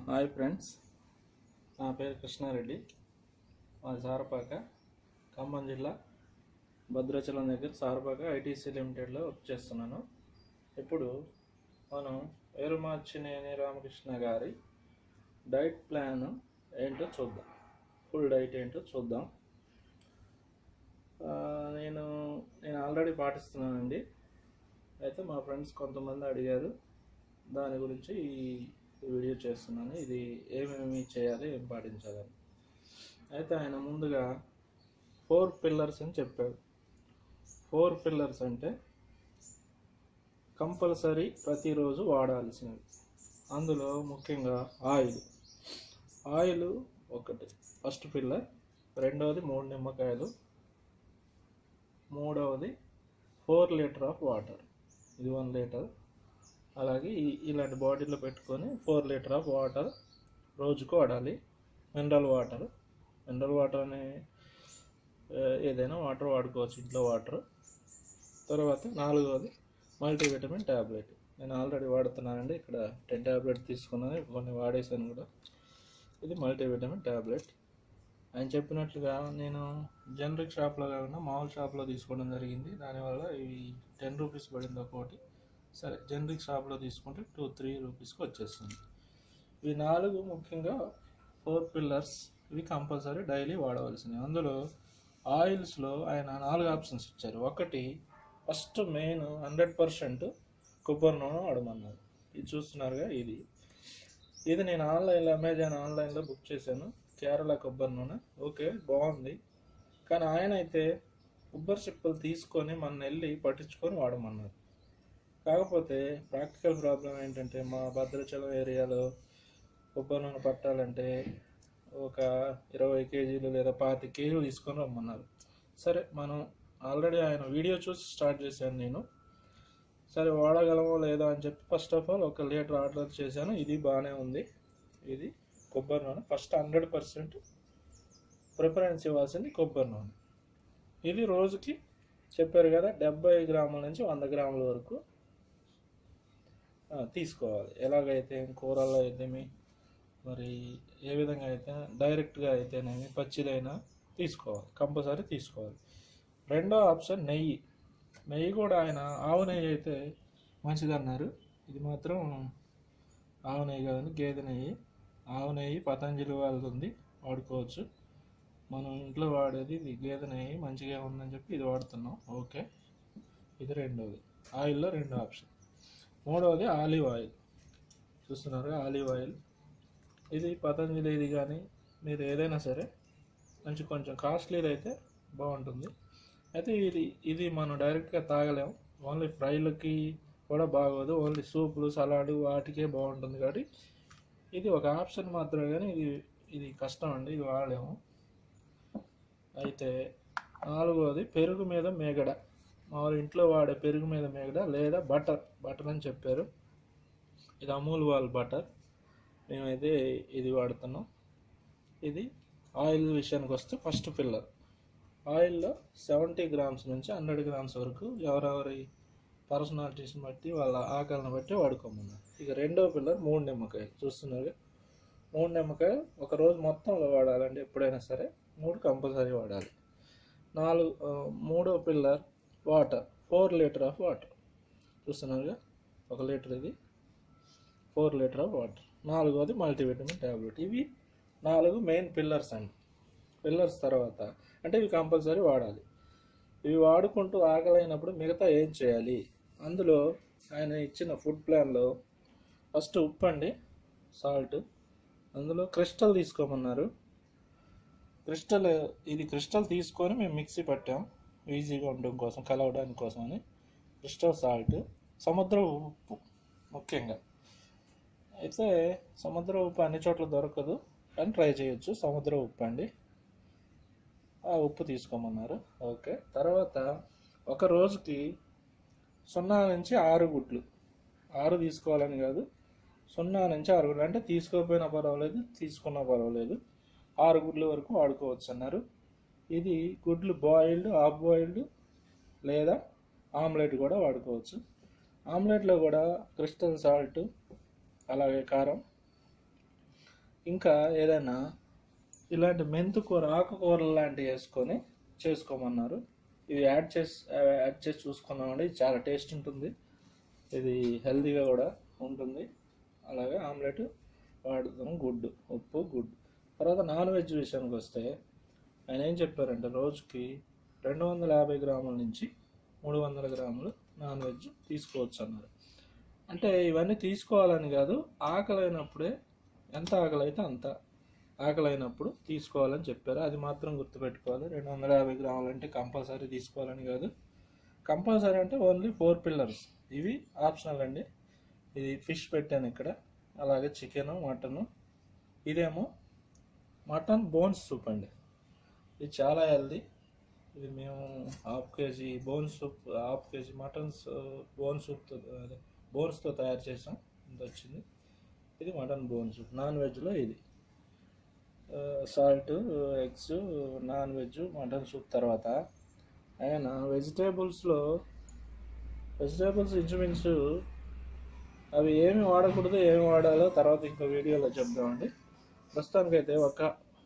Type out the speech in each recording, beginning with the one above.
hi friends నా పేరు కృష్ణారెడ్డి మా సారపాక ఖమ్మం జిల్లా భద్రాచలం దగ్గర సారపాక ఐటీసీ లిమిటెడ్లో వర్క్ చేస్తున్నాను ఇప్పుడు మనం ఏరుమార్చినేని రామకృష్ణ గారి డైట్ ప్లాన్ ఏంటో చూద్దాం ఫుల్ డైట్ ఏంటో చూద్దాం ఆ, నేను నేను ఆల్రెడీ పాటిస్తున్నానండి అయితే మా ఫ్రెండ్స్ కొంతమంది అడిగారు దాని గురించి ఈ ఈ వీడియో చేస్తున్నాను ఇది ఏమేమి చేయాలి ఏం పాటించాలని అయితే ఆయన ముందుగా ఫోర్ పిల్లర్స్ అని చెప్పాడు ఫోర్ పిల్లర్స్ అంటే కంపల్సరీ ప్రతిరోజు వాడాల్సినవి అందులో ముఖ్యంగా ఆయిల్ ఆయిల్ ఒకటి ఫస్ట్ పిల్లర్ రెండవది మూడు నిమ్మకాయలు మూడవది ఫోర్ లీటర్ ఆఫ్ వాటర్ ఇది వన్ లీటర్ అలాగే ఈ ఇలాంటి బాటిల్లో పెట్టుకొని ఫోర్ లీటర్ ఆఫ్ వాటర్ రోజుకు వాడాలి మినరల్ వాటర్ మినరల్ వాటర్ అనే ఆ, ఏదైనా వాటర్ వాడుకోవచ్చు ఇంట్లో వాటర్ తర్వాత నాలుగవది మల్టీవిటమిన్ ట్యాబ్లెట్ నేను ఆల్రెడీ వాడుతున్నానండి ఇక్కడ టెన్ ట్యాబ్లెట్ తీసుకున్నాను కొన్ని వాడేసాను కూడా ఇది మల్టీవిటమిన్ ట్యాబ్లెట్ ఆయన చెప్పినట్లుగా నేను జనరిక్ షాప్లో కాకుండా మామూలు షాప్లో తీసుకోవడం జరిగింది దానివల్ల ఇవి టెన్ రూపీస్ పడింది ఒక్కోటి సరే జనరిక్ షాప్లో తీసుకుంటే టూ త్రీ రూపీస్కి వచ్చేస్తుంది ఇవి నాలుగు ముఖ్యంగా ఫోర్ పిల్లర్స్ ఇవి కంపల్సరీ డైలీ వాడవలసినవి అందులో ఆయిల్స్లో ఆయన నాలుగు ఆప్షన్స్ ఇచ్చారు ఒకటి ఫస్ట్ మెయిన్ హండ్రెడ్ పర్సెంట్ కొబ్బరి నూనె వాడమన్నారు ఇది చూస్తున్నారుగా ఇది ఇది నేను ఆన్లైన్లో అమెజాన్ ఆన్లైన్లో బుక్ చేశాను కేరళ కొబ్బరి నూనె ఓకే బాగుంది కానీ ఆయన అయితే కొబ్బరి చిప్పలు తీసుకొని మన వెళ్ళి పట్టించుకొని వాడమన్నారు కాకపోతే ప్రాక్టికల్ ప్రాబ్లం ఏంటంటే మా భద్రాచలం ఏరియాలో కొబ్బరి నూనె పట్టాలంటే ఒక ఇరవై కేజీలు లేదా పాతి కేజీలు తీసుకొని రమ్మన్నారు సరే మనం ఆల్రెడీ ఆయన వీడియో చూసి స్టార్ట్ చేశాను నేను సరే వాడగలమో లేదో అని చెప్పి ఫస్ట్ ఆఫ్ ఆల్ ఒక లీటర్ ఆర్డర్ చేశాను ఇది బాగానే ఉంది ఇది కొబ్బరి నూనె ఫస్ట్ హండ్రెడ్ పర్సెంట్ ప్రిఫరెన్స్ ఇవ్వాల్సింది కొబ్బరి నూనె ఇది రోజుకి చెప్పారు కదా డెబ్బై గ్రాముల నుంచి వంద గ్రాముల వరకు ఆ, తీసుకోవాలి ఎలాగైతే కూరల్లో అయితేమి మరి ఏ విధంగా అయితే డైరెక్ట్గా అయితేనేమి పచ్చిదైనా తీసుకోవాలి కంపల్సరీ తీసుకోవాలి రెండో ఆప్షన్ నెయ్యి నెయ్యి కూడా ఆయన ఆవు నెయ్యి అయితే మంచిదన్నారు ఇది మాత్రం ఆవు నెయ్యి కదండి గేదె నెయ్యి ఆవు నెయ్యి పతంజలి వాళ్ళది ఉంది వాడుకోవచ్చు మనం ఇంట్లో వాడేది ఇది గేదె నెయ్యి మంచిగా ఉందని చెప్పి ఇది వాడుతున్నాం ఓకే ఇది రెండవది ఆయిల్లో రెండో ఆప్షన్ మూడవది ఆలివ్ ఆయిల్ చూస్తున్నారు ఆలివ్ ఆయిల్ ఇది పతంజలి ఇది కానీ మీరు ఏదైనా సరే మంచి కొంచెం కాస్ట్లీది అయితే బాగుంటుంది అయితే ఇది ఇది మనం డైరెక్ట్గా తాగలేం ఓన్లీ ఫ్రైలకి కూడా బాగోదు ఓన్లీ సూపులు సలాడ్ వాటికే బాగుంటుంది కాబట్టి ఇది ఒక ఆప్షన్ మాత్రమే కానీ ఇది ఇది కష్టం అండి ఇది వాడలేము అయితే నాలుగోది పెరుగు మీద మేగడ మామూలు ఇంట్లో వాడే పెరుగు మీద మేగడ లేదా బటర్ బటర్ అని చెప్పారు ఇది అమూల్ వాల్ బటర్ మేమైతే ఇది వాడుతున్నాం ఇది ఆయిల్ విషయానికి వస్తే ఫస్ట్ పిల్లర్ ఆయిల్లో సెవెంటీ గ్రామ్స్ నుంచి హండ్రెడ్ గ్రామ్స్ వరకు ఎవరెవరి పర్సనాలిటీస్ని బట్టి వాళ్ళ ఆకలిని బట్టి వాడుకోమన్నారు ఇక రెండో పిల్లర్ మూడు నిమ్మకాయలు చూస్తున్నారు మూడు నిమ్మకాయలు ఒక రోజు మొత్తంలో వాడాలండి ఎప్పుడైనా సరే మూడు కంపల్సరీ వాడాలి నాలుగు ఆ, మూడో pillar water four litre of water చూస్తున్నారుగా ఒక లీటర్ ఇది ఫోర్ లీటర్ ఆఫ్ వాటర్ నాలుగోది మల్టీవిటమిన్ ట్యాబ్లెట్ ఇవి నాలుగు మెయిన్ పిల్లర్స్ అండి పిల్లర్స్ తర్వాత అంటే ఇవి కంపల్సరీ వాడాలి ఇవి వాడుకుంటూ ఆకలైనప్పుడు మిగతా ఏం చేయాలి అందులో ఆయన ఇచ్చిన ఫుడ్ ప్లాన్లో ఫస్ట్ ఉప్పు అండి సాల్ట్ అందులో క్రిస్టల్ తీసుకోమన్నారు క్రిస్టల్ ఇది క్రిస్టల్ తీసుకొని మేము మిక్సీ పట్టాం ఈజీగా ఉండడం కోసం కలవడానికి కోసం అని క్రిస్టల్ సాల్ట్ సముద్ర ఉప్పు ముఖ్యంగా అయితే సముద్ర ఉప్పు అన్ని చోట్ల దొరకదు కానీ ట్రై చేయొచ్చు సముద్ర ఉప్పు అండి ఆ ఉప్పు తీసుకోమన్నారు ఓకే తర్వాత ఒక రోజుకి సున్నా నుంచి ఆరు గుడ్లు ఆరు తీసుకోవాలని కాదు సున్నా నుంచి ఆరు గుడ్లు అంటే తీసుకోకపోయినా పర్వాలేదు తీసుకున్నా పర్వాలేదు ఆరు గుడ్ల వరకు వాడుకోవచ్చు అన్నారు ఇది గుడ్లు బాయిల్డ్ హాఫ్ బాయిల్డ్ లేదా ఆమ్లెట్ కూడా వాడుకోవచ్చు ఆమ్లెట్లో కూడా క్రిస్టల్ సాల్ట్ అలాగే కారం ఇంకా ఏదైనా ఇలాంటి మెంతు కూర ఆకుకూరలు లాంటివి వేసుకొని చేసుకోమన్నారు ఇవి యాడ్ చేసి యాడ్ చేసి చూసుకున్నామండి ఇది చాలా టేస్ట్ ఉంటుంది ఇది హెల్తీగా కూడా ఉంటుంది అలాగే ఆమ్లెట్ వాడుతాం గుడ్డు ఉప్పు గుడ్డు తర్వాత నాన్ వెజ్ విషయానికి వస్తే ఆయన ఏం చెప్పారంటే రోజుకి రెండు వందల యాభై గ్రాముల నుంచి మూడు వందల గ్రాములు నాన్ వెజ్ తీసుకోవచ్చు అన్నారు అంటే ఇవన్నీ తీసుకోవాలని కాదు ఆకలి అయినప్పుడే ఎంత ఆకలి అయితే అంత ఆకలి అయినప్పుడు తీసుకోవాలని చెప్పారు అది మాత్రం గుర్తుపెట్టుకోవాలి రెండు వందల యాభై గ్రాములు అంటే కంపల్సరీ తీసుకోవాలని కాదు కంపల్సరీ అంటే ఓన్లీ ఫోర్ పిల్లర్స్ ఇవి ఆప్షనల్ అండి ఇది ఫిష్ పెట్టాను ఇక్కడ అలాగే చికెను మటను ఇదేమో మటన్ బోన్స్ సూప్ అండి ఇది చాలా హెల్దీ ఇది మేము half kg bone soup half kg mutton bone సూప్తో అదే బోన్స్తో తయారు చేసాం ఇంత వచ్చింది ఇది మటన్ బోన్ సూప్ నాన్ వెజ్లో ఇది salt eggs non veg mutton soup తర్వాత ఆయన వెజిటేబుల్స్లో వెజిటేబుల్స్ ఇంచుమించు అవి ఏమి వాడకూడదు ఏమి వాడాలో తర్వాత ఇంకో వీడియోలో చెప్దామండి ప్రస్తుతానికైతే ఒక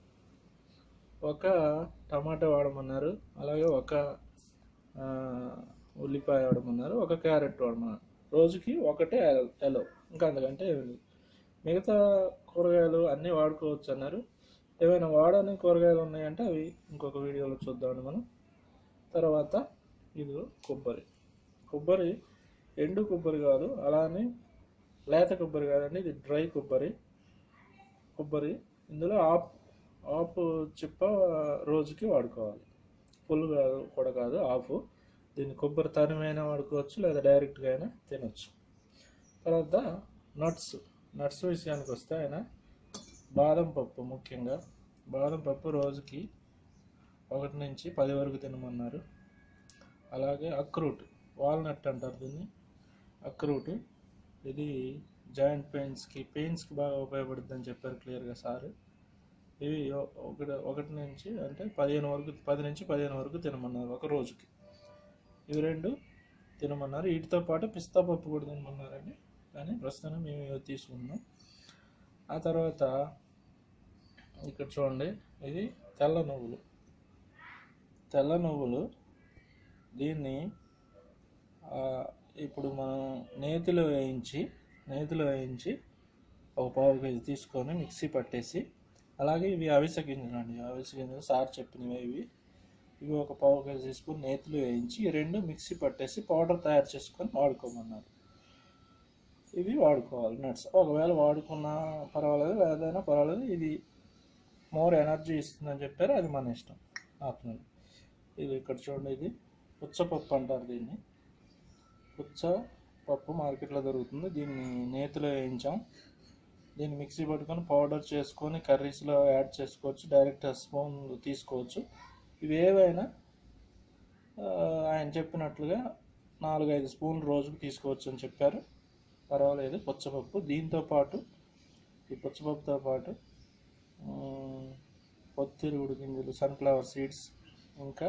ఒక టమాటా వాడమన్నారు అలాగే ఒక ఆ, ఉల్లిపాయ వాడమన్నారు ఒక క్యారెట్ వాడమన్నారు రోజుకి ఒకటే ఎలో ఇంకా అంతకంటే ఏమి లేదు మిగతా కూరగాయలు అన్నీ వాడుకోవచ్చు అన్నారు ఏమైనా వాడని కూరగాయలు ఉన్నాయంటే అవి ఇంకొక వీడియోలో చూద్దామండి మనం తర్వాత ఇది కొబ్బరి కొబ్బరి ఎండు కొబ్బరి కాదు అలానే లేత కొబ్బరి కాదండి ఇది డ్రై కొబ్బరి కొబ్బరి ఇందులో ఆప్ ఆఫ్ చిప్ప రోజుకి వాడుకోవాలి ఫుల్ కాదు కూడా కాదు ఆఫ్ దీన్ని కొబ్బరి తరిమైనా వాడుకోవచ్చు లేదా డైరెక్ట్గా అయినా తినొచ్చు తర్వాత నట్స్ నట్స్ విషయానికి వస్తే ఆయన బాదం పప్పు ముఖ్యంగా బాదం పప్పు రోజుకి ఒకటి నుంచి పది వరకు తినమన్నారు అలాగే అక్రూట్ వాల్నట్ అంటారు దీన్ని అక్రూట్ ఇది జాయింట్ పెయిన్స్కి పెయిన్స్కి బాగా ఉపయోగపడుతుంది అని చెప్పారు క్లియర్గా సార్ ఇవి ఒ- ఒకటి ఒకటి నుంచి అంటే పదిహేను వరకు పది నుంచి పదిహేను వరకు తినమన్నారు ఒక రోజుకి ఇవి రెండు తినమన్నారు వీటితో పాటు పిస్తా పప్పు కూడా తినమన్నారండి కానీ ప్రస్తుతం మేము ఇవి తీసుకున్నాం ఆ తర్వాత ఇక్కడ చూడండి ఇది తెల్ల నువ్వులు తెల్ల నువ్వులు దీన్ని ఆ, ఇప్పుడు మనం నేతిలో వేయించి నేతిలో వేయించి ఒక పావు కేజీ తీసుకొని మిక్సీ పట్టేసి అలాగే ఇవి అవిసె గింజలు అండి అవిసె గింజలు సార్ చెప్పినవి ఇవి ఇవి ఒక పావు కేజీ తీసుకొని నేతిలో వేయించి ఈ రెండు మిక్సీ పట్టేసి పౌడర్ తయారు చేసుకొని వాడుకోమన్నారు ఇవి వాడుకోవాలి నట్స్ ఒకవేళ వాడుకున్నా పర్వాలేదు లేదైనా పర్వాలేదు ఇది మోర్ ఎనర్జీ ఇస్తుందని చెప్పారు అది మన ఇష్టం ఆప్షనల్ ఇది ఇక్కడ చూడండి ఇది పుచ్చపప్పు అంటారు దీన్ని పుచ్చ పప్పు మార్కెట్లో దొరుకుతుంది దీన్ని నేతిలో వేయించాం దీన్ని మిక్సీ పట్టుకొని పౌడర్ చేసుకొని కర్రీస్లో యాడ్ చేసుకోవచ్చు డైరెక్ట్ స్పూన్ తీసుకోవచ్చు ఇవి ఏవైనా ఆ, ఆయన చెప్పినట్లుగా నాలుగైదు స్పూన్లు రోజుకు తీసుకోవచ్చు అని చెప్పారు పర్వాలేదు పుచ్చపప్పు దీంతో పాటు ఈ పుచ్చపప్పుతో పాటు ఉమ్, పొత్తిరుగుడు గింజలు సన్ఫ్లవర్ సీడ్స్ ఇంకా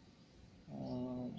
ఉమ్,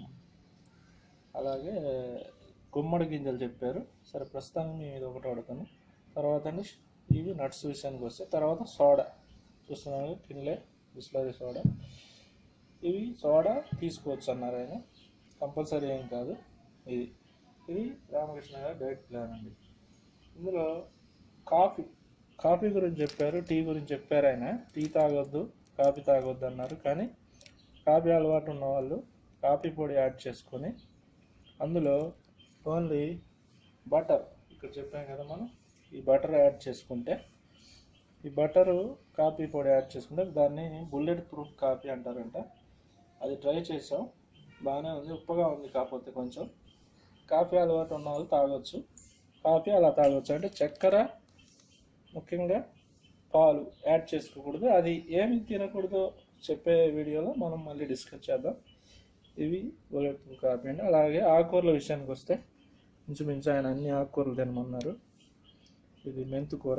అలాగే గుమ్మడి గింజలు చెప్పారు సరే ప్రస్తుతానికి మేము ఇది ఒకటి వాడతాను తర్వాత అండి ఇవి నట్స్ విషయానికి వస్తే తర్వాత సోడా చూస్తున్నాను కిన్లే బిస్లరీ సోడా ఇవి సోడా తీసుకోవచ్చు అన్నారు ఆయన కంపల్సరీ ఏం కాదు ఇది ఇది రామకృష్ణ గారి డైట్ ప్లాన్ అండి ఇందులో కాఫీ కాఫీ గురించి చెప్పారు టీ గురించి చెప్పారు ఆయన టీ తాగొద్దు కాఫీ తాగొద్దు అన్నారు కానీ కాఫీ అలవాటు ఉన్న వాళ్ళు కాఫీ పొడి యాడ్ చేసుకొని అందులో ఓన్లీ బటర్ ఇక్కడ చెప్పాం కదా మనం ఈ బటర్ యాడ్ చేసుకుంటే ఈ బటరు కాఫీ పొడి యాడ్ చేసుకుంటే దాన్ని బుల్లెట్ ప్రూఫ్ కాఫీ అంటారంట అది ట్రై చేసాం బాగానే ఉంది ఉప్పగా ఉంది కాకపోతే కొంచెం కాఫీ అలవాటు ఉన్న వాళ్ళు తాగొచ్చు కాఫీ అలా తాగొచ్చు అంటే చక్కెర ముఖ్యంగా పాలు యాడ్ చేసుకోకూడదు అది ఏమి తినకూడదో చెప్పే వీడియోలో మనం మళ్ళీ డిస్కస్ చేద్దాం ఇవి బుల్లెట్ ప్రూఫ్ కాఫీ అండి అలాగే ఆకుకూరల విషయానికి వస్తే ఇంచుమించు ఆయన అన్ని ఆకుకూరలు తినమన్నారు ఇది మెంతుకూర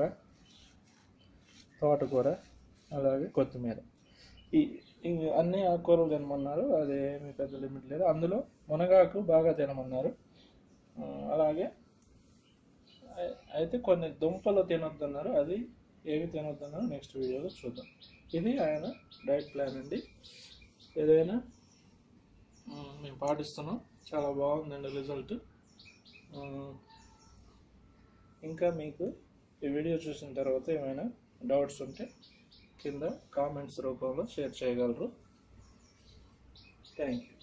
తోటకూర అలాగే కొత్తిమీర ఈ ఈ అన్ని ఆకుకూరలు తినమన్నారు అది ఏమి పెద్ద లిమిట్ లేదు అందులో మునగాకు బాగా తినమన్నారు ఆ, అలాగే అయి- అయితే కొన్ని దుంపలు తినొద్దన్నారు అది ఏవి తినొద్దనో నెక్స్ట్ వీడియోలో చూద్దాం ఇది ఆయన డైట్ ప్లాన్ అండి ఏదైనా మ్, మేము పాటిస్తున్నాం చాలా బాగుందండి రిజల్ట్ ఇంకా మీకు ఈ వీడియో చూసిన తర్వాత ఏమైనా డౌట్స్ ఉంటే కింద కామెంట్స్ రూపంలో షేర్ చేయగలరు థ్యాంక్ యూ